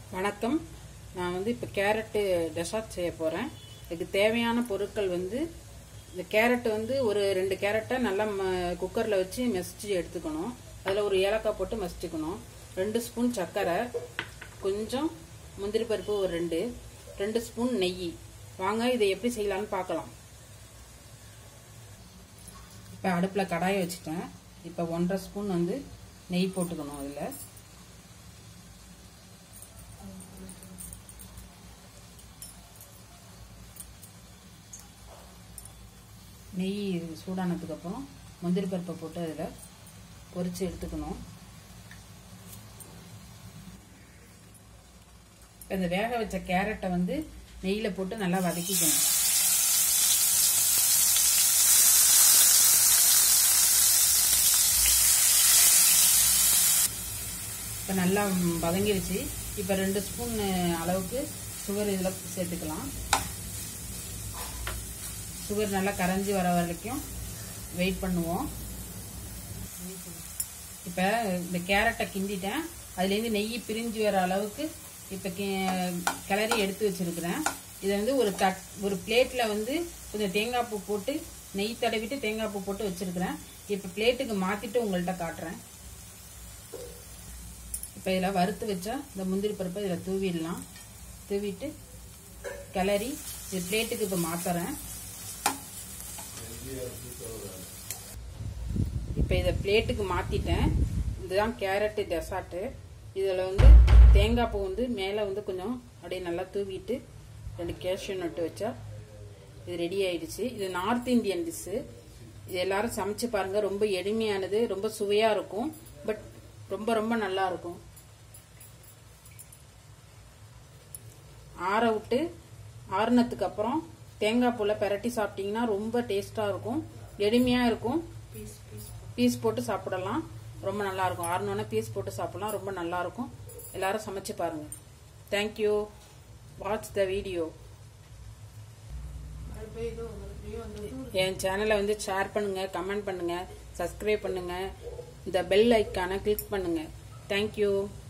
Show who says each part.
Speaker 1: வணக்கம் நான் வந்து இப்போ கேரட்டு டெசார்ட் செய்ய போகிறேன் இதுக்கு தேவையான பொருட்கள் வந்து இந்த கேரட் வந்து ஒரு ரெண்டு கேரட்டை நல்லா குக்கரில் வச்சு மெசிச்சு எடுத்துக்கணும் அதில் ஒரு ஏலக்காய் போட்டு மசிச்சுக்கணும் ரெண்டு ஸ்பூன் சர்க்கரை கொஞ்சம் முந்திரி பருப்பு ஒரு ரெண்டு ரெண்டு ஸ்பூன் நெய் வாங்க இதை எப்படி செய்யலாம்னு பார்க்கலாம் இப்போ அடுப்பில் கடாயை வச்சுட்டேன் இப்போ ஒன்றரை ஸ்பூன் வந்து நெய் போட்டுக்கணும் அதில் நெய் சூடானதுக்கு அப்புறம் முந்திரி பருப்பை போட்டு அதில் பொரிச்சு எடுத்துக்கணும் இப்போ இந்த வேக வச்ச கேரட்டை வந்து நெய்யில் போட்டு நல்லா வதக்கிக்கணும் இப்போ நல்லா வதங்கிருச்சு இப்போ ரெண்டு ஸ்பூன் அளவுக்கு சுகர் இதில் சேர்த்துக்கலாம் சுகர் நல்லா கரைஞ்சி வர வரைக்கும் வெயிட் பண்ணுவோம் இப்போ இந்த கேரட்டை கிண்டிட்டேன் அதுலேருந்து நெய் பிரிஞ்சு வர அளவுக்கு இப்போ கிளறி எடுத்து வச்சிருக்கிறேன் இதை வந்து ஒரு தட் ஒரு பிளேட்டில் வந்து கொஞ்சம் தேங்காய் பூ போட்டு நெய் தடவிட்டு தேங்காய் பூ போட்டு வச்சிருக்கிறேன் இப்போ பிளேட்டுக்கு மாற்றிட்டு உங்கள்கிட்ட காட்டுறேன் இப்போ இதில் வறுத்து வச்சா இந்த முந்திரி பருப்பை இதில் தூவிடலாம் தூவிட்டு கிளறி இது பிளேட்டுக்கு இப்போ மாற்றுறேன் இப்போ இதை பிளேட்டுக்கு மாற்றிட்டேன் இதுதான் கேரட்டு டெசார்ட்டு இதில் வந்து தேங்காய் பூ வந்து மேலே வந்து கொஞ்சம் அப்படியே நல்லா தூவிட்டு ரெண்டு கேஷ்யூ நட்டு வச்சா இது ரெடி ஆயிடுச்சு இது நார்த் இந்தியன் டிஷ்ஷு இது எல்லாரும் சமைச்சு பாருங்க ரொம்ப எளிமையானது ரொம்ப சுவையாக இருக்கும் பட் ரொம்ப ரொம்ப நல்லா இருக்கும் ஆற விட்டு ஆறுனதுக்கு அப்புறம் தேங்காய் பூல பெரட்டி சாப்பிட்டீங்கன்னா ரொம்ப டேஸ்டாக இருக்கும் எளிமையாக இருக்கும் பீஸ் போட்டு சாப்பிடலாம் ரொம்ப நல்லா இருக்கும் ஆறுனோடனே பீஸ் போட்டு சாப்பிடலாம் ரொம்ப நல்லா இருக்கும் எல்லாரும் சமைச்சு பாருங்க தேங்க்யூ வாட்ச் த வீடியோ என் சேனலை வந்து ஷேர் பண்ணுங்க கமெண்ட் பண்ணுங்க சப்ஸ்கிரைப் பண்ணுங்க இந்த பெல் ஐக்கானை கிளிக் பண்ணுங்க தேங்க்யூ